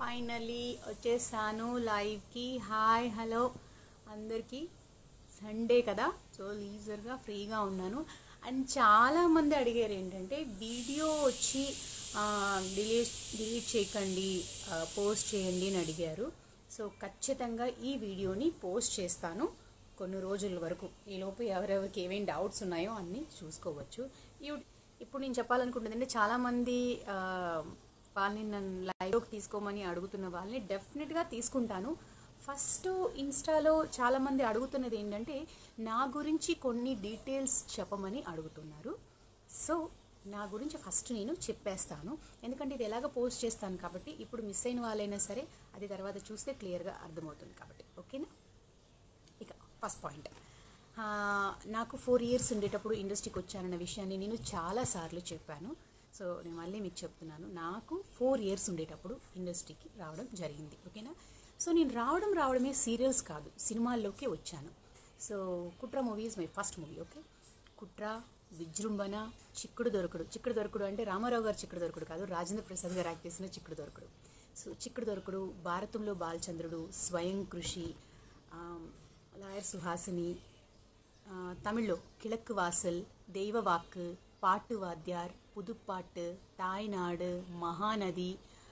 finally వచ్చేసాను లైవ్కి hi hello అందరికీ సండే కదా సో లీజర్గా ఫ్రీగా ఉన్నాను అండ్ చాలామంది అడిగారు ఏంటంటే వీడియో వచ్చి డిలీట్ డిలీట్ చేయకండి పోస్ట్ చేయండి అని అడిగారు సో ఖచ్చితంగా ఈ వీడియోని పోస్ట్ చేస్తాను కొన్ని రోజుల వరకు ఈలోపు ఎవరెవరికి ఏమేమి డౌట్స్ ఉన్నాయో అన్నీ చూసుకోవచ్చు ఈ- ఇప్పుడు నేను చెప్పాలనుకుంటుంది అంటే చాలామంది ఆ, వాళ్ళని నన్ను లైవ్లోకి తీసుకోమని అడుగుతున్న వాళ్ళని డెఫినెట్గా తీసుకుంటాను ఫస్ట్ ఇన్స్టాలో చాలామంది అడుగుతున్నది ఏంటంటే నా గురించి కొన్ని డీటెయిల్స్ చెప్పమని అడుగుతున్నారు సో నా గురించి ఫస్ట్ నేను చెప్పేస్తాను ఎందుకంటే ఇది ఎలాగ పోస్ట్ చేస్తాను కాబట్టి ఇప్పుడు మిస్ అయిన వాళ్ళైనా సరే అది తర్వాత చూస్తే క్లియర్గా అర్థమవుతుంది కాబట్టి ఓకేనా ఇక ఫస్ట్ పాయింట్ ఆ, నాకు ఫోర్ ఇయర్స్ ఉండేటప్పుడు ఇండస్ట్రీకి వచ్చానన్న విషయాన్ని నేను చాలాసార్లు చెప్పాను సో నేను మళ్ళీ మీకు చెప్తున్నాను నాకు ఫోర్ ఇయర్స్ ఉండేటప్పుడు ఇండస్ట్రీకి రావడం జరిగింది ఓకేనా సో నేను రావడం రావడమే సీరియల్స్ కాదు సినిమాల్లోకే వచ్చాను so Kutra movie is my first movie okay Kutra విజృంభణ చిక్కుడు దొరకడు చిక్కుడు దొరకడు అంటే రామారావు గారు చిక్కుడు దొరకడు కాదు రాజేంద్ర ప్రసాద్ గారు యాక్ట్ చేసిన చిక్కుడు దొరకడు సో చిక్కుడు దొరకడు భారతంలో బాలచంద్రుడు స్వయం కృషి ఆ, లాయర్ సుహాసిని ఆ, தமிழ்లో கிழக்கு வாசல் தெய்வ வாக்கு பாட்டு வாத்தியார் புதுப்பாட்டு தாய்நாடு மகாநதி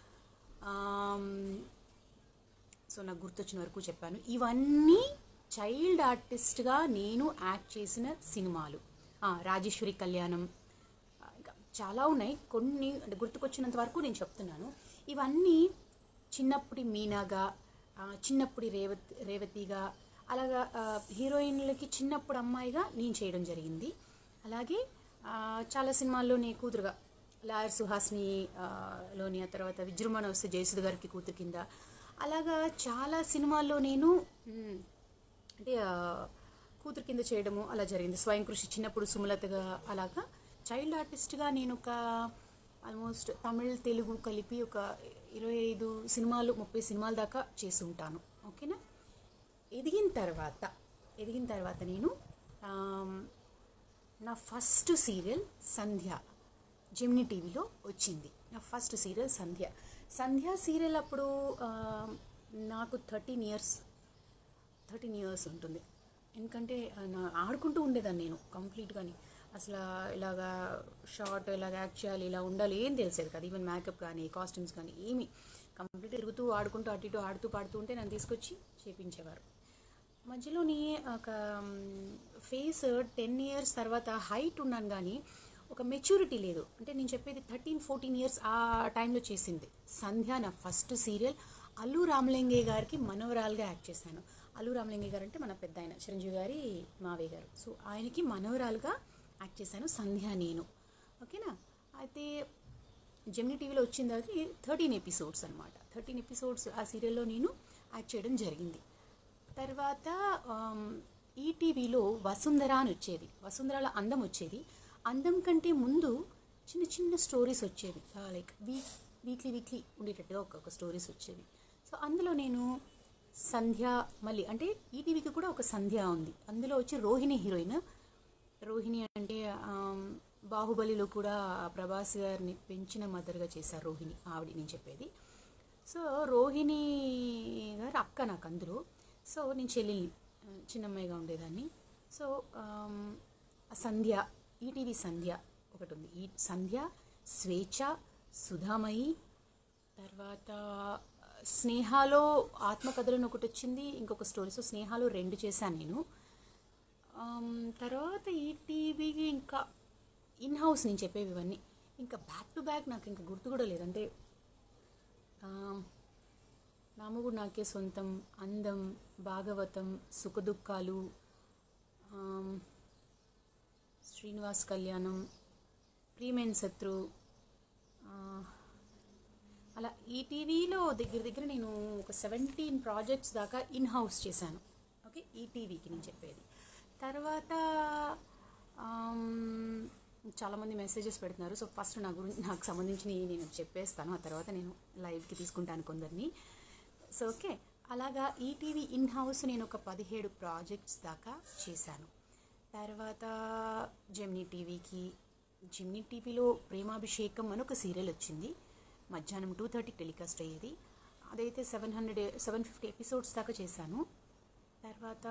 ఆమ్, సో నాకు గుర్తొచ్చిన వరకు చెప్పాను ఇవన్నీ చైల్డ్ ఆర్టిస్ట్గా నేను యాక్ట్ చేసిన సినిమాలు ఆ, రాజేశ్వరి కళ్యాణం ఆ, ఇంకా చాలా ఉన్నాయి కొన్ని అంటే గుర్తుకొచ్చినంత వరకు నేను చెప్తున్నాను ఇవన్నీ చిన్నప్పటి మీనాగా ఆ, చిన్నప్పటి రేవతి రేవతిగా అలాగా ఆ, హీరోయిన్లకి చిన్నప్పుడు అమ్మాయిగా నేను చేయడం జరిగింది అలాగే ఆ, చాలా సినిమాల్లో నీ కూతురుగా లాయర్ సుహాస్ని ఆ, లోని ఆ తర్వాత విజృంభణ వస్తే జయసుధ గారికి కూతురు కింద అలాగా చాలా సినిమాల్లో నేను మ్, అంటే ఆ, కూతురు కింద చేయడము అలా జరిగింది స్వయం కృషి చిన్నప్పుడు సుమలతగా అలాగా చైల్డ్ ఆర్టిస్ట్గా నేను ఒక ఆల్మోస్ట్ తమిళ్ తెలుగు కలిపి ఒక ఇరవై ఐదు సినిమాలు ముప్పై సినిమాల దాకా చేసి ఉంటాను ఓకేనా ఎదిగిన తర్వాత ఎదిగిన తర్వాత నేను ఆమ్, నా ఫస్ట్ సీరియల్ సంధ్య జెమిని టీవీలో వచ్చింది నా first serial Sandhya Sandhya serial అప్పుడు ఆ, నాకు థర్టీన్ ఇయర్స్ థర్టీన్ ఇయర్స్ ఉంటుంది ఎందుకంటే ఆ, నా ఆడుకుంటూ ఉండేదాన్ని నేను కంప్లీట్గాని అసలు ఇలాగా షార్ట్ ఇలాగ యాక్ట్ చేయాలి ఇలా ఉండాలి ఏం తెలిసేది కదా ఈవెన్ మేకప్ కానీ కాస్ట్యూమ్స్ కానీ ఏమి కంప్లీట్ తిరుగుతూ ఆడుకుంటూ అటు ఇటు ఆడుతూ పాడుతూ ఉంటే నన్ను తీసుకొచ్చి చేపించేవారు మధ్యలోని ఒక ఫేస్ టెన్ ఇయర్స్ తర్వాత హైట్ ఉన్నాను కానీ ఒక మెచ్యూరిటీ లేదు అంటే నేను చెప్పేది థర్టీన్ ఫోర్టీన్ ఇయర్స్ ఆ టైంలో చేసింది సంధ్య నా ఫస్ట్ సీరియల్ అల్లు రామలింగే గారికి మనవరాలుగా యాక్ట్ చేశాను అల్లు రామలింగే గారు అంటే మన పెద్ద ఆయన చిరంజీవి గారి మావయ్య గారు సో ఆయనకి మనవరాలుగా యాక్ట్ చేశాను సంధ్య నేను ఓకేనా అయితే జెమిని టీవీలో వచ్చింది అది థర్టీన్ ఎపిసోడ్స్ అనమాట థర్టీన్ ఎపిసోడ్స్ ఆ సీరియల్లో నేను యాక్ట్ చేయడం జరిగింది తర్వాత ఆమ్, ఈటీవీలో వసుంధర అని వచ్చేది వసుంధరలో అందం వచ్చేది అందం కంటే ముందు చిన్న చిన్న స్టోరీస్ వచ్చేవి లైక్ వీక్ వీక్లీ వీక్లీ ఉండేటట్టుగా ఒక్కొక్క స్టోరీస్ వచ్చేవి సో అందులో నేను సంధ్య మళ్ళీ అంటే ఈటీవీకి కూడా ఒక సంధ్య ఉంది అందులో వచ్చి రోహిణి హీరోయిన్ రోహిణి అంటే ఆమ్, బాహుబలిలో కూడా ప్రభాస్ గారిని పెంచిన మదర్గా చేశారు రోహిణి ఆవిడ నేను చెప్పేది సో రోహిణి గారు అక్క నాకు అందులో సో నేను చెల్లెల్ని ఆ, చిన్నమ్మాయిగా ఉండేదాన్ని సో ఆమ్, ఆ సంధ్య ఈటీవీ సంధ్య ఒకటి ఉంది ఈ సంధ్య స్వేచ్ఛ సుధామయి తర్వాత స్నేహాలో ఆత్మకథలను ఒకటి వచ్చింది ఇంకొక స్టోరీ సో స్నేహాలో రెండు చేశాను నేను ఆమ్, తర్వాత ఈటీవీకి ఇంకా ఇన్ హౌస్ నేను చెప్పేవి ఇవన్నీ ఇంకా బ్యాక్ టు బ్యాక్ నాకు ఇంకా గుర్తు కూడా లేదంటే ఆమ్, నామగు నాకే సొంతం అందం భాగవతం సుఖదుఖాలు ఆమ్, శ్రీనివాస్ కళ్యాణం ప్రియమైన శత్రు ఆ, అలా ఈటీవీలో దగ్గర దగ్గర నేను ఒక సెవెంటీన్ ప్రాజెక్ట్స్ దాకా ఇన్ హౌస్ చేశాను ఓకే ఈటీవీకి నేను చెప్పేది తర్వాత ఆమ్, చాలామంది మెసేజెస్ పెడుతున్నారు సో ఫస్ట్ నా గురించి నాకు సంబంధించి నేను చెప్పేస్తాను ఆ తర్వాత నేను లైవ్కి తీసుకుంటాను కొందరిని సో ఓకే అలాగా ఈటీవీ ఇన్ హౌస్ నేను ఒక పదిహేడు ప్రాజెక్ట్స్ దాకా చేశాను తర్వాత జెమినీ టీవీకి జెమినీ టీవీలో ప్రేమాభిషేకం అని ఒక సీరియల్ వచ్చింది మధ్యాహ్నం టూ థర్టీ టెలికాస్ట్ అయ్యేది అదైతే seven hundred seven fifty episodes దాకా చేశాను తర్వాత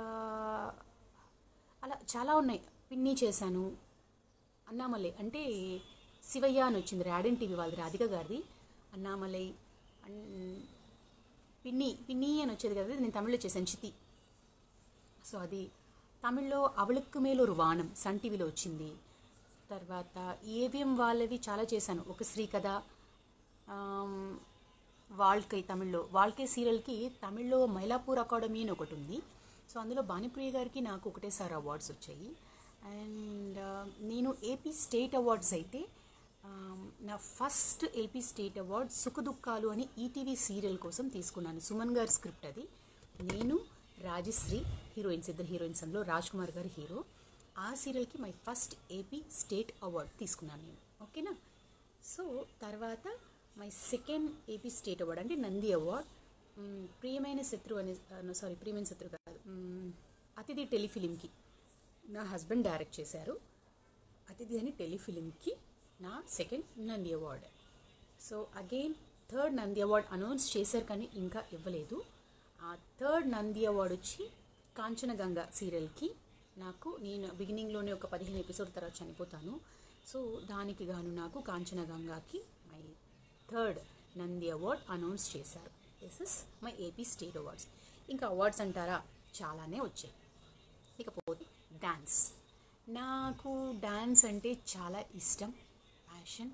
అలా చాలా ఉన్నాయి పిన్ని చేశాను అన్నామలై అంటే శివయ్య అని వచ్చింది రాడెన్ టీవీ వాళ్ళది రాధిక గారిది అన్నామలై అన్- పిన్ని పిన్ని అని వచ్చేది కదా నేను తమిళ్లో చేశాను చితి సో అది తమిళ్లో అవళుక్కు మేలు ఒక వానం సన్ టీవీలో వచ్చింది తర్వాత ఏవిఎం వాళ్ళవి చాలా చేశాను ఒక శ్రీ కథ ఆమ్, వాళ్కై తమిళ్లో వాళ్కై సీరియల్కి తమిళ్లో మైలాపూర్ అకాడమీ అని ఒకటి ఉంది సో అందులో భానుప్రియ గారికి నాకు ఒకటేసారి అవార్డ్స్ వచ్చాయి అండ్ నేను ఏపీ స్టేట్ అవార్డ్స్ అయితే ఆమ్, నా first AP state award Sukhadukhalu అని ఈటీవీ సీరియల్ కోసం తీసుకున్నాను సుమన్ గారి స్క్రిప్ట్ అది నేను రాజశ్రీ హీరోయిన్స్ ఇద్దరు హీరోయిన్స్ అందులో రాజ్ కుమార్ గారు హీరో ఆ సీరియల్కి my first AP state award తీసుకున్నాను నేను ఓకేనా సో తర్వాత my second AP state award అంటే నంది అవార్డ్ మ్, ప్రియమైన శత్రు అని సారీ ప్రియమైన శత్రు కాదు మ్, అతిథి టెలిఫిలింకి నా హస్బెండ్ డైరెక్ట్ చేశారు అతిథి అని టెలిఫిలింకి నా second Nandi award so again third Nandi award announce చేశారు కానీ ఇంకా ఇవ్వలేదు ఆ థర్డ్ నంది అవార్డ్ వచ్చి కాంచనగంగ సీరియల్కి నాకు నేను బిగినింగ్లోనే ఒక పదిహేను ఎపిసోడ్ తర్వాత చనిపోతాను సో దానికి గాను నాకు కాంచనగంగాకి my third Nandi award announce చేశారు this is my AP state awards ఇంకా అవార్డ్స్ అంటారా చాలానే వచ్చాయి ఇకపోతే డ్యాన్స్ నాకు డ్యాన్స్ అంటే చాలా ఇష్టం ప్యాషన్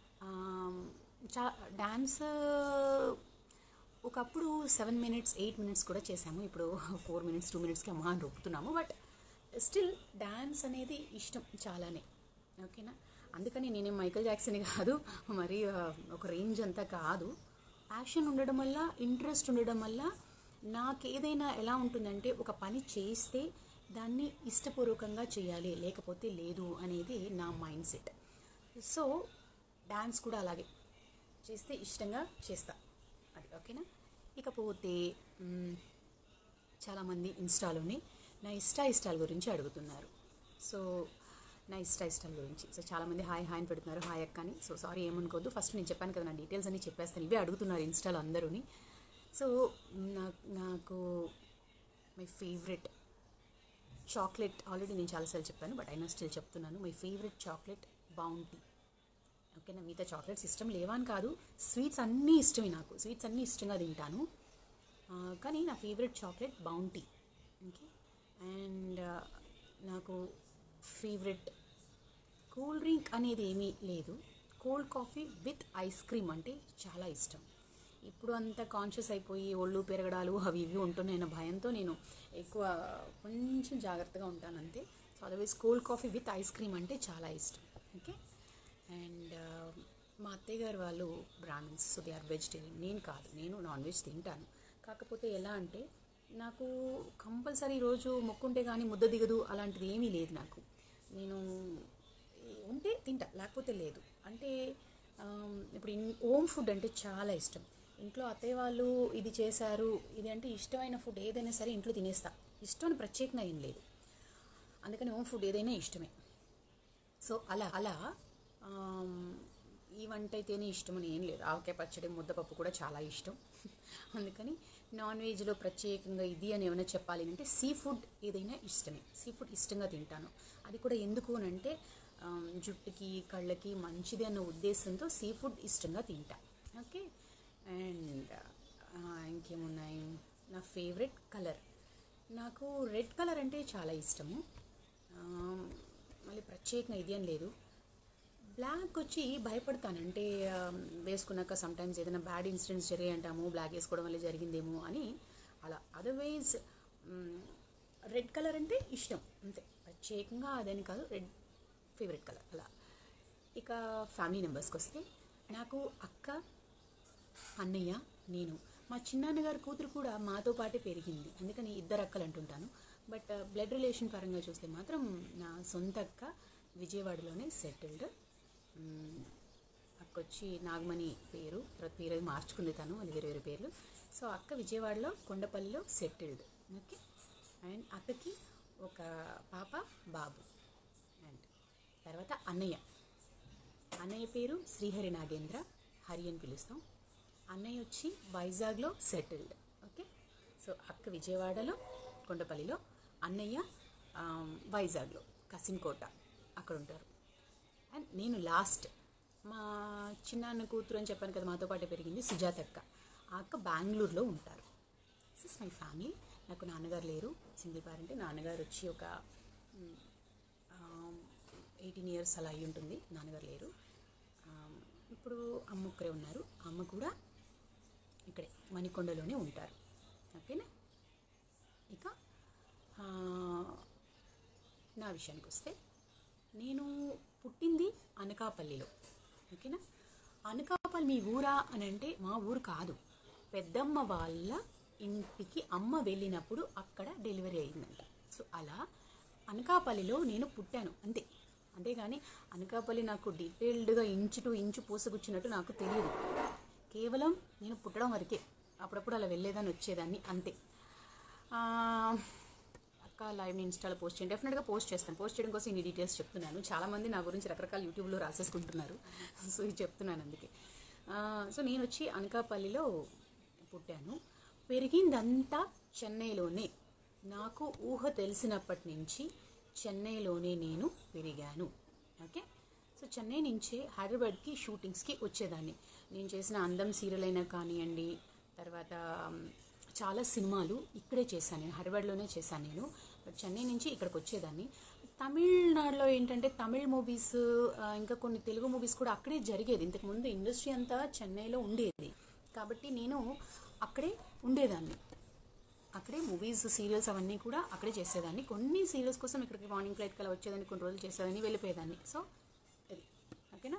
చా డ్యాన్స్ ఒకప్పుడు సెవెన్ మినిట్స్ ఎయిట్ మినిట్స్ కూడా చేసాము ఇప్పుడు ఫోర్ మినిట్స్ టూ మినిట్స్కి అమ్మా అని రొప్పుతున్నాము బట్ స్టిల్ డ్యాన్స్ అనేది ఇష్టం చాలానే ఓకేనా అందుకని నేనేం మైకల్ జాక్సన్ కాదు మరి ఆ, ఒక రేంజ్ అంతా కాదు ప్యాషన్ ఉండడం వల్ల ఇంట్రెస్ట్ ఉండడం వల్ల నాకు ఏదైనా ఎలా ఉంటుందంటే ఒక పని చేస్తే దాన్ని ఇష్టపూర్వకంగా చేయాలి లేకపోతే లేదు అనేది నా మైండ్ సెట్ సో డ్యాన్స్ కూడా అలాగే చేస్తే ఇష్టంగా చేస్తా అది ఓకేనా ఇకపోతే మ్, చాలామంది ఇన్స్టాలోని నా ఇష్ట ఇష్టాల గురించి అడుగుతున్నారు సో నా ఇష్ట ఇష్టాల గురించి సో చాలామంది హాయ్ హాయ్ అని పెడుతున్నారు హాయ్ అక్క అని సో సారీ ఏమనుకోవద్దు ఫస్ట్ నేను చెప్పాను కదా నా డీటెయిల్స్ అన్ని చెప్పేస్తాను ఇవే అడుగుతున్నారు ఇన్స్టాలో అందరూని సో నాకు నాకు మై ఫేవరెట్ చాక్లెట్ ఆల్రెడీ నేను చాలాసార్లు చెప్పాను బట్ అయినా స్టిల్ చెప్తున్నాను మై ఫేవరెట్ చాక్లెట్ బౌంటీ ఓకేనా మిగతా చాక్లెట్స్ ఇష్టం లేవా అని కాదు స్వీట్స్ అన్నీ ఇష్టమే నాకు స్వీట్స్ అన్నీ ఇష్టంగా తింటాను ఆ, కానీ నా favourite chocolate Bounty okay and నాకు ఫేవరెట్ కూల్ డ్రింక్ అనేది ఏమీ లేదు cold coffee with ice cream అంటే చాలా ఇష్టం ఇప్పుడు అంత కాన్షియస్ అయిపోయి ఒళ్ళు పెరగడాలు అవి ఇవి ఉంటున్నాయన్న భయంతో నేను ఎక్కువ కొంచెం జాగ్రత్తగా ఉంటాను అంతే so otherwise cold coffee with ice cream అంటే చాలా ఇష్టం ఓకే అండ్ మా అత్తయ్య గారు వాళ్ళు Brahmins so they are vegetarian నేను కాదు నేను నాన్ వెజ్ తింటాను కాకపోతే ఎలా అంటే నాకు కంపల్సరీ రోజు మొక్కుంటే కానీ ముద్ద దిగదు అలాంటిది ఏమీ లేదు నాకు నేను ఉంటే తింటా లేకపోతే లేదు అంటే ఆమ్, ఇప్పుడు ఇన్- హోమ్ ఫుడ్ అంటే చాలా ఇష్టం ఇంట్లో అత్తయ్య వాళ్ళు ఇది చేశారు ఇది అంటే ఇష్టమైన ఫుడ్ ఏదైనా సరే ఇంట్లో తినేస్తా ఇష్టం అని ప్రత్యేకంగా ఏం లేదు అందుకని హోమ్ ఫుడ్ ఏదైనా ఇష్టమే సో అలా అలా ఆమ్, ఈ వంట అయితేనే ఇష్టం అని ఏం లేదు ఆవకాయ పచ్చడి ముద్దపప్పు కూడా చాలా ఇష్టం అందుకని నాన్ వెజ్లో ప్రత్యేకంగా ఇది అని ఏమైనా చెప్పాలి అంటే సీ ఫుడ్ ఏదైనా ఇష్టమే సీ ఫుడ్ ఇష్టంగా తింటాను అది కూడా ఎందుకు అని అంటే ఆమ్, జుట్టుకి కళ్ళకి మంచిది అన్న ఉద్దేశంతో సీ ఫుడ్ ఇష్టంగా తింటా ఓకే అండ్ ఇంకేమున్నాయి నా ఫేవరెట్ కలర్ నాకు రెడ్ కలర్ అంటే చాలా ఇష్టము ఆమ్, మళ్ళీ ప్రత్యేకంగా ఇది అని లేదు బ్లాక్ వచ్చి భయపడతాను అంటే ఆ, వేసుకున్నాక సమ్ టైమ్స్ ఏదైనా బ్యాడ్ ఇన్సిడెంట్స్ జరిగాయి అంటాము బ్లాక్ వేసుకోవడం వల్ల జరిగిందేమో అని అలా అదర్వైజ్ రెడ్ కలర్ అంటే ఇష్టం అంతే ప్రత్యేకంగా అదని కాదు రెడ్ ఫేవరెట్ కలర్ అలా ఇక ఫ్యామిలీ మెంబర్స్కి వస్తే నాకు అక్క అన్నయ్య నేను మా చిన్నాన్నగారి కూతురు కూడా మాతో పాటే పెరిగింది అందుకని ఇద్దరు అక్కలు అంటుంటాను బట్ బ్లడ్ రిలేషన్ పరంగా చూస్తే మాత్రం నా సొంత అక్క విజయవాడలోనే సెటిల్డ్ అక్క వచ్చి నాగమణి పేరు తర్వాత పేరు అది మార్చుకుంది తను అది వేరే వేరే పేర్లు సో అక్క విజయవాడలో కొండపల్లిలో సెటిల్డ్ ఓకే అండ్ అక్కకి ఒక పాప బాబు అండ్ తర్వాత అన్నయ్య అన్నయ్య పేరు శ్రీహరి నాగేంద్ర హరి అని పిలుస్తాం అన్నయ్య వచ్చి వైజాగ్లో సెటిల్డ్ ఓకే సో అక్క విజయవాడలో కొండపల్లిలో అన్నయ్య ఆ, వైజాగ్లో కసింకోట అక్కడ ఉంటారు అండ్ నేను లాస్ట్ మా చిన్నాన్న కూతురు అని చెప్పాను కదా మాతో పాటు పెరిగింది సుజాత అక్క ఆ అక్క బెంగళూరులో ఉంటారు దిస్ ఇస్ మై ఫ్యామిలీ నాకు నాన్నగారు లేరు సింగిల్ పేరెంట్ నాన్నగారు వచ్చి ఒక ఎయిటీన్ ఇయర్స్ అలా అయి ఉంటుంది నాన్నగారు లేరు ఆ, ఇప్పుడు అమ్మ ఒక్కరే ఉన్నారు అమ్మ కూడా ఇక్కడే మణికొండలోనే ఉంటారు ఓకేనా ఇక ఆ, నా విషయానికి వస్తే నేను పుట్టింది అనకాపల్లిలో ఓకేనా అనకాపల్లి మీ ఊరా అని అంటే మా ఊరు కాదు పెద్దమ్మ వాళ్ళ ఇంటికి అమ్మ వెళ్ళినప్పుడు అక్కడ డెలివరీ అయిందంట సో అలా అనకాపల్లిలో నేను పుట్టాను అంతే అంతేగాని అనకాపల్లి నాకు డీటెయిల్డ్గా ఇంచు టు ఇంచు పూసగుచ్చినట్టు నాకు తెలియదు కేవలం నేను పుట్టడం వరకే అప్పుడప్పుడు అలా వెళ్ళేదాన్ని వచ్చేదాన్ని అంతే ఆ, అక్క లైవ్ ఇన్స్టాలో పోస్ట్ చేయండి డెఫినెట్గా పోస్ట్ చేస్తాను పోస్ట్ చేయడం కోసం ఇన్ని డీటెయిల్స్ చెప్తున్నాను చాలామంది నా గురించి రకరకాల యూట్యూబ్లో రాసేసుకుంటున్నారు సో ఇది చెప్తున్నాను అందుకే ఆ, సో నేను వచ్చి అనకాపల్లిలో పుట్టాను పెరిగిందంతా చెన్నైలోనే నాకు ఊహ తెలిసినప్పటి నుంచి చెన్నైలోనే నేను పెరిగాను ఓకే సో చెన్నై నుంచే హైదరాబాద్కి షూటింగ్స్కి వచ్చేదాన్ని నేను చేసిన అందం సీరియల్ అయినా కానివ్వండి తర్వాత మ్, చాలా సినిమాలు ఇక్కడే చేశాను నేను హైదరాబాద్లోనే చేశాను నేను బట్ చెన్నై నుంచి ఇక్కడికి వచ్చేదాన్ని తమిళనాడులో ఏంటంటే తమిళ్ మూవీస్ ఇంకా కొన్ని తెలుగు మూవీస్ కూడా అక్కడే జరిగేది ఇంతకుముందు ఇండస్ట్రీ అంతా చెన్నైలో ఉండేది కాబట్టి నేను అక్కడే ఉండేదాన్ని అక్కడే మూవీస్ సీరియల్స్ అవన్నీ కూడా అక్కడే చేసేదాన్ని కొన్ని సీరియల్స్ కోసం ఇక్కడికి మార్నింగ్ ఫ్లైట్ కల్లా వచ్చేదాన్ని కొన్ని రోజులు చేసేదాన్ని వెళ్ళిపోయేదాన్ని సో ఇది ఓకేనా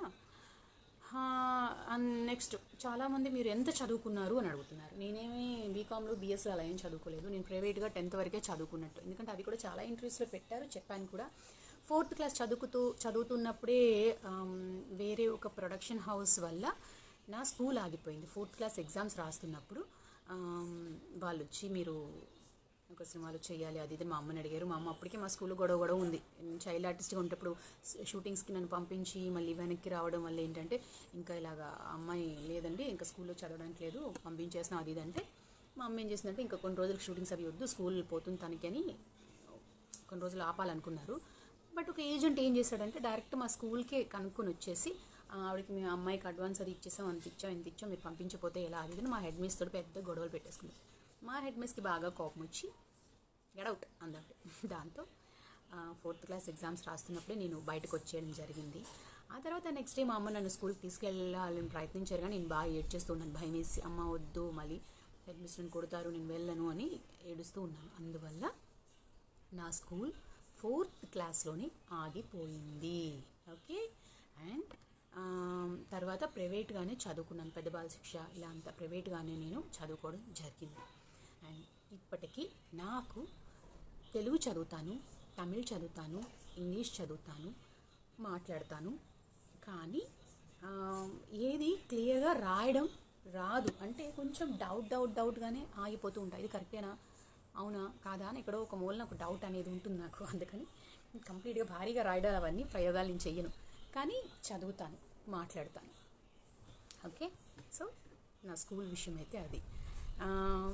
నెక్స్ట్ చాలామంది మీరు ఎంత చదువుకున్నారు అని అడుగుతున్నారు నేనేమి బీకామ్లో బీఎస్లో అలా ఏం చదువుకోలేదు నేను ప్రైవేట్గా టెన్త్ వరకే చదువుకున్నట్టు ఎందుకంటే అది కూడా చాలా ఇంట్రెస్ట్లో పెట్టారు చెప్పాను కూడా ఫోర్త్ క్లాస్ చదువుకుతూ చదువుతున్నప్పుడే ఆమ్, వేరే ఒక ప్రొడక్షన్ హౌస్ వల్ల నా స్కూల్ ఆగిపోయింది ఫోర్త్ క్లాస్ ఎగ్జామ్స్ రాస్తున్నప్పుడు ఆమ్, వాళ్ళు వచ్చి మీరు ఒక సినిమాలు చేయాలి అది ఇది మా అమ్మని అడిగారు మా అమ్మ అప్పటికే మా స్కూల్లో గొడవ గొడవ ఉంది చైల్డ్ ఆర్టిస్ట్గా ఉంటప్పుడు షూటింగ్స్కి నన్ను పంపించి మళ్ళీ వెనక్కి రావడం వల్ల ఏంటంటే ఇంకా ఇలాగా అమ్మాయి లేదండి ఇంకా స్కూల్లో చదవడానికి లేదు పంపించేసిన అది ఇది అంటే మా అమ్మ ఏం చేసిందంటే ఇంకా కొన్ని రోజులు షూటింగ్స్ అవి వద్దు స్కూల్ పోతుంది తనకి అని కొన్ని రోజులు ఆపాలనుకున్నారు బట్ ఒక ఏజెంట్ ఏం చేశాడంటే డైరెక్ట్ మా స్కూల్కే కనుక్కొని వచ్చేసి "ఆ, ఆవిడకి మీ అమ్మాయికి అడ్వాన్స్ అది ఇచ్చేసాం అంత ఇచ్చాం ఇంత ఇచ్చాం మీరు పంపించకపోతే ఎలా అది ఇది అని మా హెడ్ మిస్ తోటి పెద్ద గొడవలు పెట్టేసుకున్నారు మా హెడ్ మిస్కి బాగా కోపం వచ్చి గెడౌట్ అందరికి దాంతో ఫోర్త్ క్లాస్ ఎగ్జామ్స్ రాస్తున్నప్పుడే నేను బయటకు వచ్చేయడం జరిగింది ఆ తర్వాత నెక్స్ట్ డే మా అమ్మ నన్ను స్కూల్కి తీసుకెళ్ళాలని ప్రయత్నించారు కానీ నేను బాగా ఏడ్చేస్తూ ఉన్నాను భయం వేసి అమ్మ వద్దు మళ్ళీ హెడ్ మిస్ నన్ను కొడతారు నేను వెళ్ళను అని ఏడుస్తూ ఉన్నాను అందువల్ల నా స్కూల్ ఫోర్త్ క్లాస్లోనే ఆగిపోయింది ఓకే అండ్ తర్వాత ప్రైవేట్గానే చదువుకున్నాను పెద్ద బాల శిక్ష ఇలా అంతా ప్రైవేట్గానే నేను చదువుకోవడం జరిగింది అండ్ ఇప్పటికీ నాకు తెలుగు చదువుతాను తమిళ్ చదువుతాను ఇంగ్లీష్ చదువుతాను మాట్లాడతాను కానీ ఆ, ఏది క్లియర్గా రాయడం రాదు అంటే కొంచెం డౌట్ డౌట్ డౌట్గానే ఆగిపోతూ ఉంటాయి ఇది కరెక్టేనా అవునా కాదా అని ఎక్కడో ఒక మూలన ఒక డౌట్ అనేది ఉంటుంది నాకు అందుకని కంప్లీట్గా భారీగా రాయడం అవన్నీ ప్రయోగాలు నేను చెయ్యను కానీ చదువుతాను మాట్లాడతాను ఓకే సో నా స్కూల్ విషయం అయితే అది ఆ,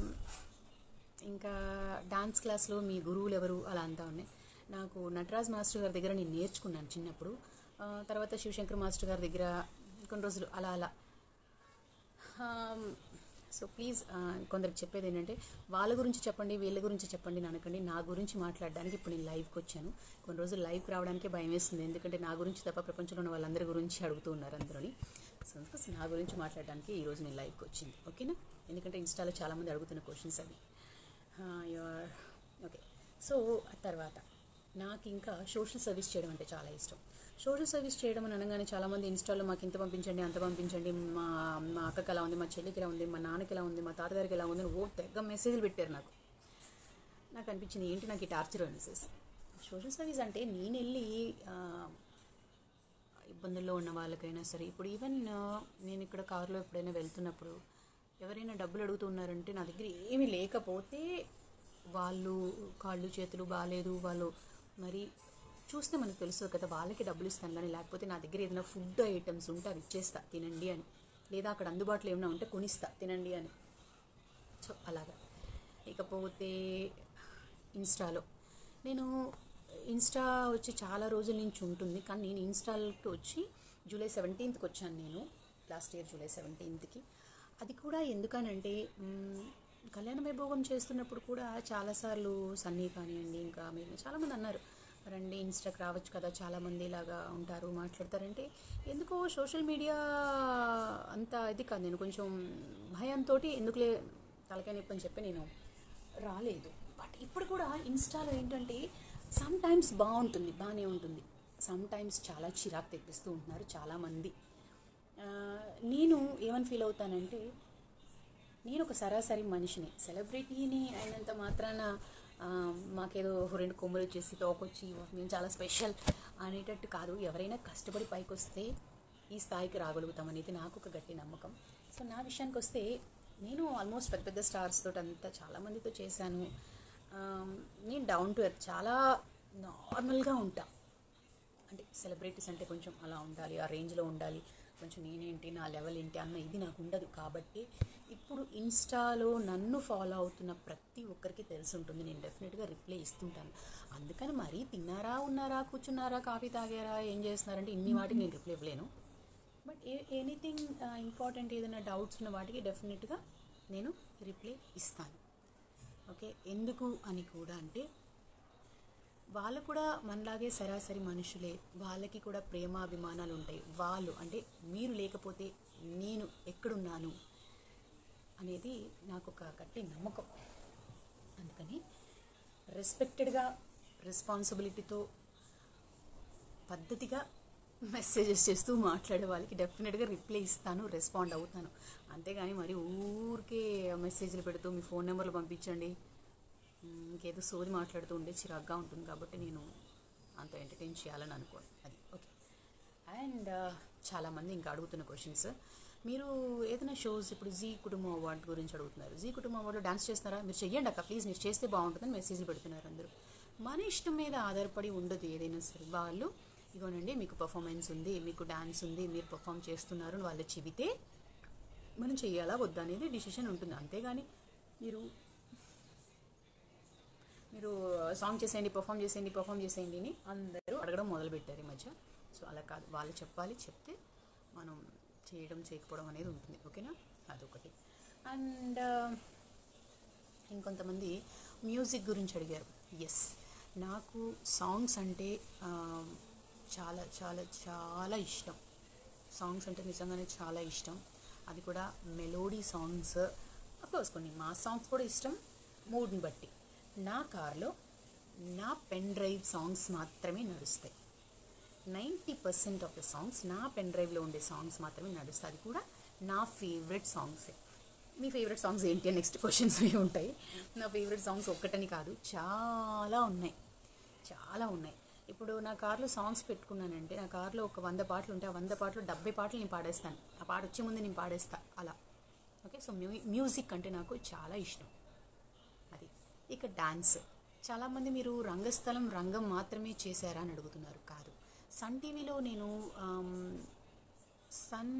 ఇంకా డాన్స్ క్లాస్లో మీ గురువులు ఎవరు అలా అంతా ఉన్నాయి నాకు నటరాజ్ మాస్టర్ గారి దగ్గర నేను నేర్చుకున్నాను చిన్నప్పుడు ఆ, తర్వాత శివశంకర్ మాస్టర్ గారి దగ్గర కొన్ని రోజులు అలా అలా సో ప్లీజ్ కొందరికి చెప్పేది ఏంటంటే వాళ్ళ గురించి చెప్పండి వీళ్ళ గురించి చెప్పండి అని అనకండి నా గురించి మాట్లాడడానికి ఇప్పుడు నేను లైవ్కి వచ్చాను కొన్ని రోజులు లైవ్కి రావడానికే భయం వేస్తుంది ఎందుకంటే నా గురించి తప్ప ప్రపంచంలో ఉన్న వాళ్ళందరి గురించి అడుగుతూ ఉన్నారు అందరూని సో అందుకోసం నా గురించి మాట్లాడడానికి ఈరోజు నేను లైవ్కి వచ్చింది ఓకేనా ఎందుకంటే ఇన్స్టాలో చాలామంది అడుగుతున్న క్వశ్చన్స్ అవి యువర్ ఓకే సో తర్వాత నాకు ఇంకా సోషల్ సర్వీస్ చేయడం అంటే చాలా ఇష్టం సోషల్ సర్వీస్ చేయడం అని అనగానే చాలామంది ఇన్స్టాలో మాకు ఇంత పంపించండి అంత పంపించండి మా మా అక్కకి ఎలా ఉంది మా చెల్లికి ఎలా ఉంది మా నాన్నకి ఎలా ఉంది మా తాతగారికి ఎలా ఉంది అని ఓ తెగ మెసేజ్లు పెట్టారు నాకు నాకు అనిపించింది ఏంటి నాకు ఈ టార్చర్ మెసేజ్ సోషల్ సర్వీస్ అంటే నేను వెళ్ళి ఆ, ఇబ్బందుల్లో ఉన్న వాళ్ళకైనా సరే ఇప్పుడు ఈవెన్ నేను ఇక్కడ కారులో ఎప్పుడైనా వెళ్తున్నప్పుడు ఎవరైనా డబ్బులు అడుగుతున్నారంటే నా దగ్గర ఏమీ లేకపోతే వాళ్ళు కాళ్ళు చేతులు బాగాలేదు వాళ్ళు మరి చూస్తే మనకు తెలుస్తుంది కదా వాళ్ళకి డబ్బులు ఇస్తాను కానీ లేకపోతే నా దగ్గర ఏదైనా ఫుడ్ ఐటమ్స్ ఉంటే అవి ఇచ్చేస్తా తినండి అని లేదా అక్కడ అందుబాటులో ఏమైనా ఉంటే కొనిస్తా తినండి అని సో అలాగా ఇకపోతే ఇన్స్టాలో నేను ఇన్స్టా వచ్చి చాలా రోజుల నుంచి ఉంటుంది కానీ నేను ఇన్స్టాకి వచ్చి జూలై సెవెంటీన్త్కి వచ్చాను నేను లాస్ట్ ఇయర్ జూలై సెవెంటీన్త్కి అది కూడా ఎందుకనంటే మ్, కళ్యాణ వైభోగం చేస్తున్నప్పుడు కూడా చాలాసార్లు సన్నీ కానివ్వండి ఇంకా మీరు చాలామంది అన్నారు రండి ఇన్స్టాకి రావచ్చు కదా చాలామంది ఇలాగా ఉంటారు మాట్లాడతారంటే ఎందుకో సోషల్ మీడియా అంత ఇది కాదు నేను కొంచెం భయంతో ఎందుకులే తలకాయ నొప్పి అని చెప్పి నేను రాలేదు బట్ ఇప్పుడు కూడా ఇన్స్టాలో ఏంటంటే సమ్ టైమ్స్ బాగుంటుంది బాగానే ఉంటుంది సమ్ టైమ్స్ చాలా చిరాకు తెప్పిస్తూ ఉంటున్నారు చాలామంది ఆ, నేను ఏమని ఫీల్ అవుతానంటే నేను ఒక సరాసరి మనిషిని సెలబ్రిటీని అయినంత మాత్రాన ఆ, మాకేదో రెండు కొమ్ములు వచ్చేసి తోకొచ్చి మేము చాలా స్పెషల్ అనేటట్టు కాదు ఎవరైనా కష్టపడి పైకి వస్తే ఈ స్థాయికి రాగలుగుతాం అనేది నాకు ఒక గట్టి నమ్మకం సో నా విషయానికి వస్తే నేను ఆల్మోస్ట్ పెద్ద పెద్ద స్టార్స్ తోటి అంతా చాలామందితో చేశాను ఆ, నేను డౌన్ టు ఎర్త్ చాలా నార్మల్గా ఉంటా అంటే సెలబ్రిటీస్ అంటే కొంచెం అలా ఉండాలి ఆ రేంజ్లో ఉండాలి కొంచెం నేనేంటి నా లెవెల్ ఏంటి అన్న ఇది నాకు ఉండదు కాబట్టి ఇప్పుడు ఇన్స్టాలో నన్ను ఫాలో అవుతున్న ప్రతి ఒక్కరికి తెలిసి ఉంటుంది నేను డెఫినెట్గా రిప్లై ఇస్తుంటాను అందుకని మరీ తిన్నారా ఉన్నారా కూర్చున్నారా కాఫీ తాగారా ఏం చేస్తున్నారంటే ఇన్ని వాటికి నేను రిప్లై ఇవ్వలేను బట్ ఏ ఎనీథింగ్ ఇంపార్టెంట్ ఏదైనా డౌట్స్ ఉన్న వాటికి డెఫినెట్గా నేను రిప్లై ఇస్తాను ఓకే ఎందుకు అని కూడా అంటే వాళ్ళు కూడా మనలాగే సరాసరి మనుషులే వాళ్ళకి కూడా ప్రేమ అభిమానాలు ఉంటాయి వాళ్ళు అంటే మీరు లేకపోతే నేను ఎక్కడున్నాను అనేది నాకు ఒక గట్టి నమ్మకం అందుకని రెస్పెక్టెడ్గా రెస్పాన్సిబిలిటీతో పద్ధతిగా మెసేజెస్ చేస్తూ మాట్లాడే వాళ్ళకి డెఫినెట్గా రిప్లై ఇస్తాను రెస్పాండ్ అవుతాను అంతేగాని మరి ఊరికే మెసేజ్లు పెడుతూ మీ ఫోన్ నెంబర్లు పంపించండి మ్, ఇంకేదో సోది మాట్లాడుతూ ఉండే చిరాగ్గా ఉంటుంది కాబట్టి నేను అంత ఎంటర్టైన్ చేయాలని అనుకోను అది ఓకే అండ్ చాలామంది ఇంకా అడుగుతున్న క్వశ్చన్స్ మీరు ఏదైనా షోస్ ఇప్పుడు జీ కుటుంబం అవార్డు గురించి అడుగుతున్నారు జీ కుటుంబం అవార్డులో డాన్స్ చేస్తున్నారా మీరు చెయ్యండి అక్క ప్లీజ్ మీరు చేస్తే బాగుంటుందని మెసేజ్లు పెడుతున్నారు అందరూ మన ఇష్టం మీద ఆధారపడి ఉండదు ఏదైనా సరే వాళ్ళు ఇగోనండి మీకు పర్ఫార్మెన్స్ ఉంది మీకు డాన్స్ ఉంది మీరు పర్ఫామ్ చేస్తున్నారు అని వాళ్ళు చెబితే మనం చెయ్యాలా వద్దా అనేది డిసిషన్ ఉంటుంది అంతేగాని మీరు మీరు సాంగ్ చేసేయండి పర్ఫామ్ చేసేయండి పర్ఫామ్ చేసేయండి అని అందరూ అడగడం మొదలుపెట్టారు ఈ మధ్య సో అలా కాదు వాళ్ళు చెప్పాలి చెప్తే మనం చేయడం చేయకపోవడం అనేది ఉంటుంది ఓకేనా అదొకటి అండ్ ఇంకొంతమంది మ్యూజిక్ గురించి అడిగారు ఎస్ నాకు సాంగ్స్ అంటే ఆ, చాలా చాలా చాలా ఇష్టం సాంగ్స్ అంటే నిజంగానే చాలా ఇష్టం అది కూడా మెలోడీ సాంగ్స్ అఫ్కోర్స్ కొన్ని మా సాంగ్స్ కూడా ఇష్టం మూడ్ని బట్టి నా కార్లో నా పెన్ డ్రైవ్ సాంగ్స్ మాత్రమే నడుస్తాయి ninety percent of the songs నా పెన్ డ్రైవ్లో ఉండే సాంగ్స్ మాత్రమే నడుస్తాయి అది కూడా నా ఫేవరెట్ సాంగ్సే మీ ఫేవరెట్ సాంగ్స్ ఏంటి అని నెక్స్ట్ క్వశ్చన్స్ ఉంటాయి నా ఫేవరెట్ సాంగ్స్ ఒక్కటని కాదు చాలా ఉన్నాయి చాలా ఉన్నాయి ఇప్పుడు నా కార్లో సాంగ్స్ పెట్టుకున్నానంటే నా కార్లో ఒక వంద పాటలు ఉంటే ఆ వంద పాటలు డెబ్బై పాటలు నేను పాడేస్తాను ఆ పాట వచ్చే ముందు నేను పాడేస్తా అలా ఓకే సో మ్యూ మ్యూజిక్ అంటే నాకు చాలా ఇష్టం అది ఇక డాన్స్ చాలామంది మీరు రంగస్థలం రంగం మాత్రమే చేశారా అని అడుగుతున్నారు కాదు సన్ టీవీలో నేను ఆమ్, సన్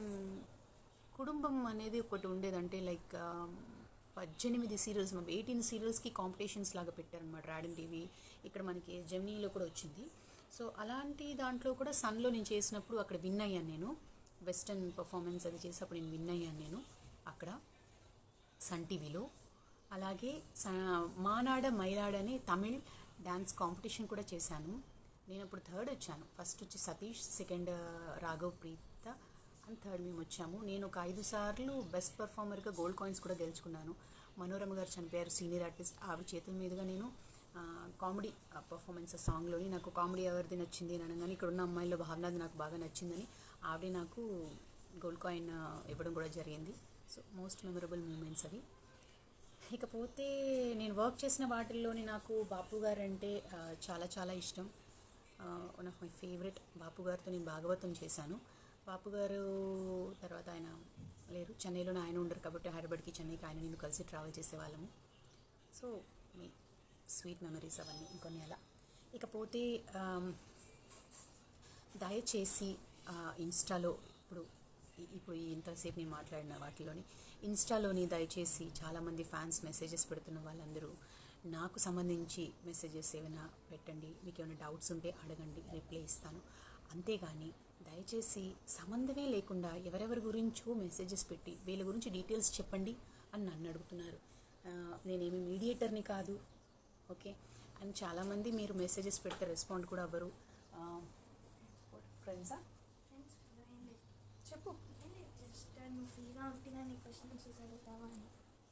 కుటుంబం అనేది ఒకటి ఉండేదంటే లైక్ ఆమ్, పద్దెనిమిది సీరియల్స్ ఎయిటీన్ సీరియల్స్కి కాంపిటీషన్స్ లాగా పెట్టారనమాట రాడన్ టీవీ ఇక్కడ మనకి జెమినీలో కూడా వచ్చింది సో అలాంటి దాంట్లో కూడా సన్లో నేను చేసినప్పుడు అక్కడ విన్ అయ్యాను నేను వెస్టర్న్ పర్ఫార్మెన్స్ అది చేసినప్పుడు నేను విన్ అయ్యాను నేను అక్కడ సన్ టీవీలో అలాగే స- మానాడ మైలాడ అని తమిళ్ డ్యాన్స్ కాంపిటీషన్ కూడా చేశాను నేను అప్పుడు థర్డ్ వచ్చాను ఫస్ట్ వచ్చి Satish second Raghav Preetha and third మేము వచ్చాము నేను ఒక ఐదు సార్లు బెస్ట్ పర్ఫార్మర్గా గోల్డ్ కాయిన్స్ కూడా గెలుచుకున్నాను మనోరమ గారు చనిపోయారు సీనియర్ ఆర్టిస్ట్ ఆవిడ చేతుల మీదుగా నేను కామెడీ పర్ఫార్మెన్స్ సాంగ్లోని నాకు కామెడీ ఎవరిది నచ్చింది అని అనగానే ఇక్కడ ఉన్న అమ్మాయిల్లో భావనాది నాకు బాగా నచ్చిందని ఆవిడ నాకు గోల్డ్ కాయిన్ ఇవ్వడం కూడా జరిగింది సో మోస్ట్ మెమరబుల్ మూమెంట్స్ అవి ఇకపోతే నేను వర్క్ చేసిన వాటిల్లోని నాకు బాపు గారు అంటే ఆ, చాలా చాలా ఇష్టం one of my favourite Bapu గారితో నేను భాగవతం చేశాను బాపు గారు తర్వాత ఆయన లేరు చెన్నైలోనే ఆయన ఉండరు కాబట్టి హైదరాబాద్కి చెన్నైకి ఆయన నేను కలిసి ట్రావెల్ చేసేవాళ్ళము సో మీ స్వీట్ మెమరీస్ అవన్నీ ఇంకొన్ని అలా ఇకపోతే ఆమ్, దయచేసి ఆ, ఇన్స్టాలో ఇప్పుడు ఇ- ఇప్పుడు ఈ ఇంతసేపు నేను మాట్లాడిన వాటిలోని ఇన్స్టాలోని దయచేసి చాలామంది ఫ్యాన్స్ మెసేజెస్ పెడుతున్న వాళ్ళందరూ నాకు సంబంధించి మెసేజెస్ ఏమైనా పెట్టండి మీకు ఏమైనా డౌట్స్ ఉంటే అడగండి రిప్లై ఇస్తాను అంతేగాని దయచేసి సంబంధమే లేకుండా ఎవరెవరి గురించో మెసేజెస్ పెట్టి వీళ్ళ గురించి డీటెయిల్స్ చెప్పండి అని నన్ను అడుగుతున్నారు ఆ, నేనేమి మీడియేటర్ని కాదు ఓకే అండ్ చాలామంది మీరు మెసేజెస్ పెడితే రెస్పాండ్ కూడా అవ్వరు ఫ్రెండ్సా ఫ్రెండ్స్ ఏం లేదు చెప్పు ఏం లేదు జస్ట్ నువ్వు ఫ్రీగా ఉంటున్నా నీ క్వశ్చన్స్ అడుగుతావా అని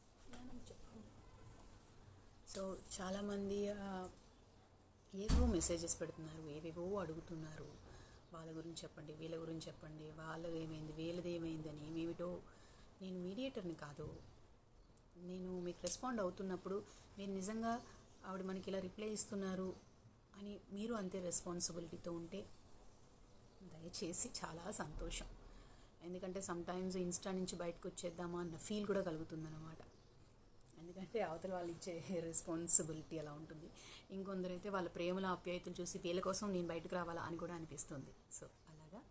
సో చాలామంది ఆ, ఏవో మెసేజెస్ పెడుతున్నారు ఏవేవో అడుగుతున్నారు వాళ్ళ గురించి చెప్పండి వీళ్ళ గురించి చెప్పండి వాళ్ళది ఏమైంది వీళ్ళది ఏమైంది అని ఏమేమిటో నేను మీడియేటర్ని కాదు నేను మీకు రెస్పాండ్ అవుతున్నప్పుడు మీరు నిజంగా ఆవిడ మనకి ఇలా రిప్లై ఇస్తున్నారు అని మీరు అంతే రెస్పాన్సిబిలిటీతో ఉంటే దయచేసి చాలా సంతోషం ఎందుకంటే సమ్టైమ్స్ ఇన్స్టా నుంచి బయటకు వచ్చేద్దామా అన్న ఫీల్ కూడా కలుగుతుందన్నమాట ఎందుకంటే అవతల వాళ్ళు ఇచ్చే రెస్పాన్సిబిలిటీ అలా ఉంటుంది ఇంకొందరు అయితే వాళ్ళ ప్రేమల ఆప్యాయతలు చూసి వీళ్ళ కోసం నేను బయటకు రావాలా అని కూడా అనిపిస్తుంది సో అలాగా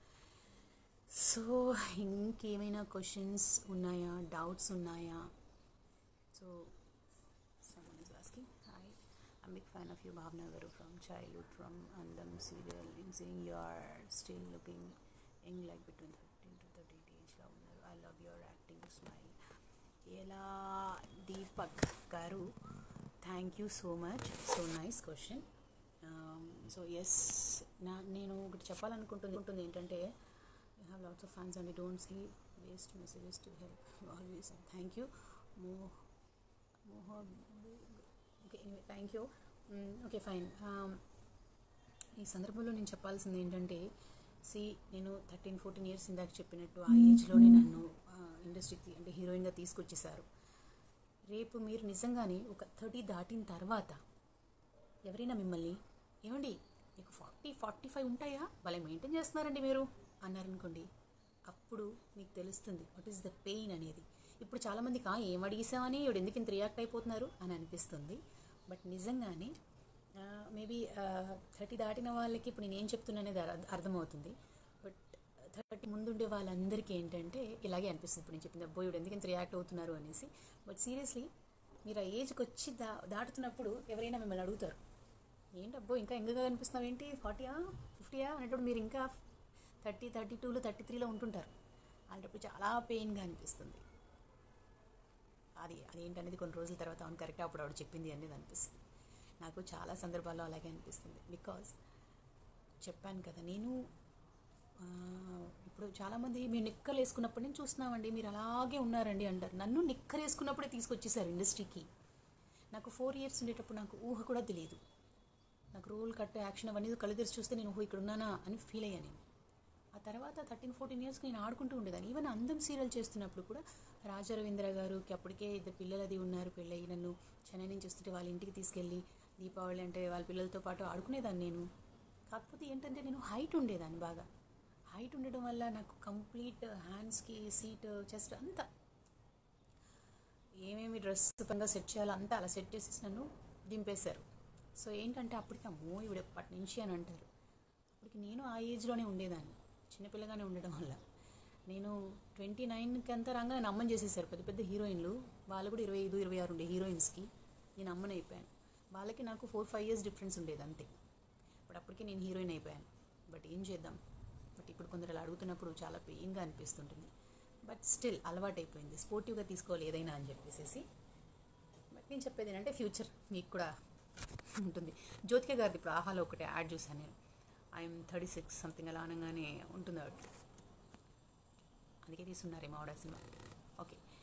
సో ఇంకేమైనా క్వశ్చన్స్ ఉన్నాయా డౌట్స్ ఉన్నాయా so someone is asking hi i'm big fan of you bhavna garu from childhood from andam serial in seeing you are still looking young like between 13 to 38 age లో ఉన్నారు i love your acting smile ఎలా దీపక్ గారు thank you so much so nice question so yes నా నేను ఒకటి చెప్పాలనుకుంటుంది ఉంటుంది ఏంటంటే I have lots of fans and don't see waste messages to help always thank you మో మోహ okay thank you okay fine ఈ సందర్భంలో నేను చెప్పాల్సింది ఏంటంటే సి నేను థర్టీన్ ఫోర్టీన్ ఇయర్స్ ఇందాక చెప్పినట్టు ఆ ఏజ్లోనే నన్ను ఇండస్ట్రీకి అంటే హీరోయిన్గా తీసుకొచ్చేసారు రేపు మీరు నిజంగానే ఒక థర్టీ దాటిన తర్వాత ఎవరైనా మిమ్మల్ని ఏమండి మీకు ఫార్టీ ఫార్టీ ఫైవ్ ఉంటాయా వాళ్ళే మెయింటైన్ చేస్తున్నారండి మీరు అన్నారనుకోండి అప్పుడు మీకు తెలుస్తుంది వాట్ ఈస్ ద పెయిన్ అనేది ఇప్పుడు చాలామందికి "ఆ, ఏం అడిగేసామని ఇవిడ ఎందుకు ఇంత రియాక్ట్ అయిపోతున్నారు అని అనిపిస్తుంది బట్ నిజంగానే మేబీ థర్టీ దాటిన వాళ్ళకి ఇప్పుడు నేను ఏం చెప్తున్నా అనేది అర్థ- అర్థమవుతుంది బట్ థర్టీ ముందుండే వాళ్ళందరికీ ఏంటంటే ఇలాగే అనిపిస్తుంది ఇప్పుడు నేను చెప్పింది అబ్బో ఇవిడ ఎందుకు ఇంత రియాక్ట్ అవుతున్నారు అనేసి బట్ సీరియస్లీ మీరు ఆ ఏజ్కి వచ్చి దా దాటుతున్నప్పుడు ఎవరైనా మిమ్మల్ని అడుగుతారు ఏంటి అబ్బో ఇంకా ఎంగగా కనిపిస్తున్నావు ఏంటి ఫార్టీయా ఫిఫ్టీయా అనేటప్పుడు మీరు ఇంకా థర్టీ థర్టీ టూలో థర్టీ త్రీలో ఉంటుంటారు అలాంటప్పుడు చాలా పెయిన్గా అనిపిస్తుంది అది అదేంటనేది కొన్ని రోజుల తర్వాత అవును కరెక్ట్ అప్పుడు ఆవిడ చెప్పింది అనేది అనిపిస్తుంది నాకు చాలా సందర్భాల్లో అలాగే అనిపిస్తుంది బికాజ్ చెప్పాను కదా నేను ఆ, ఇప్పుడు చాలామంది మీరు నిక్కలు వేసుకున్నప్పటి నుంచి చూస్తున్నామండి మీరు అలాగే ఉన్నారండి అంటారు నన్ను నిక్కర్ వేసుకున్నప్పుడే తీసుకొచ్చేసారు ఇండస్ట్రీకి నాకు ఫోర్ ఇయర్స్ ఉండేటప్పుడు నాకు ఊహ కూడా తెలియదు నాకు రోల్ కట్ యాక్షన్ అవన్నీ కళ్ళు తెరిచి చూస్తే నేను ఓహో ఇక్కడ ఉన్నానా అని ఫీల్ అయ్యాను నేను ఆ తర్వాత థర్టీన్ ఫోర్టీన్ ఇయర్స్కి నేను ఆడుకుంటూ ఉండేదాన్ని ఈవెన్ అందం సీరియల్ చేస్తున్నప్పుడు కూడా రాజా రవీంద్ర గారికి అప్పటికే ఇద్దరు పిల్లలు అది ఉన్నారు పెళ్ళయి నన్ను చెన్నై నుంచి వస్తుంటే వాళ్ళ ఇంటికి తీసుకెళ్ళి దీపావళి అంటే వాళ్ళ పిల్లలతో పాటు ఆడుకునేదాన్ని నేను కాకపోతే ఏంటంటే నేను హైట్ ఉండేదాన్ని బాగా హైట్ ఉండడం వల్ల నాకు కంప్లీట్ హ్యాండ్స్కి సీట్ చెస్ట్ అంతా ఏమేమి డ్రెస్ పరంగా సెట్ చేయాలో అంతా అలా సెట్ చేసేసి నన్ను దింపేశారు సో ఏంటంటే అప్పటికి అమ్మో ఇవిడ ఎప్పటి నుంచి అని అంటారు అప్పటికి నేను ఆ ఏజ్లోనే ఉండేదాన్ని చిన్నపిల్లగానే ఉండడం వల్ల నేను ట్వంటీ నైన్కి అంతా రాగా నన్ను అమ్మని చేసేసారు పెద్ద పెద్ద హీరోయిన్లు వాళ్ళు కూడా ఇరవై ఐదు ఇరవై ఆరు ఉండే హీరోయిన్స్కి నేను అమ్మని అయిపోయాను వాళ్ళకి నాకు ఫోర్ ఫైవ్ ఇయర్స్ డిఫరెన్స్ ఉండేది అంతే బట్ అప్పటికే నేను హీరోయిన్ అయిపోయాను బట్ ఏం చేద్దాం బట్ ఇప్పుడు కొందరు అలా అడుగుతున్నప్పుడు చాలా పెయిన్గా అనిపిస్తుంటుంది బట్ స్టిల్ అలవాటు అయిపోయింది స్పోర్టివ్గా తీసుకోవాలి ఏదైనా అని చెప్పేసి బట్ నేను చెప్పేది ఏంటంటే ఫ్యూచర్ మీకు కూడా ఉంటుంది జ్యోతిక గారిది ఇప్పుడు ఆహాలో ఒకటి యాడ్ చూసాను నేను ఐఎమ్ థర్టీ సిక్స్ సంథింగ్ అలా అనగానే ఉంటుంది ఆవిడ అందుకే తీసున్నారేమో ఆవిడ సినిమా ఓకే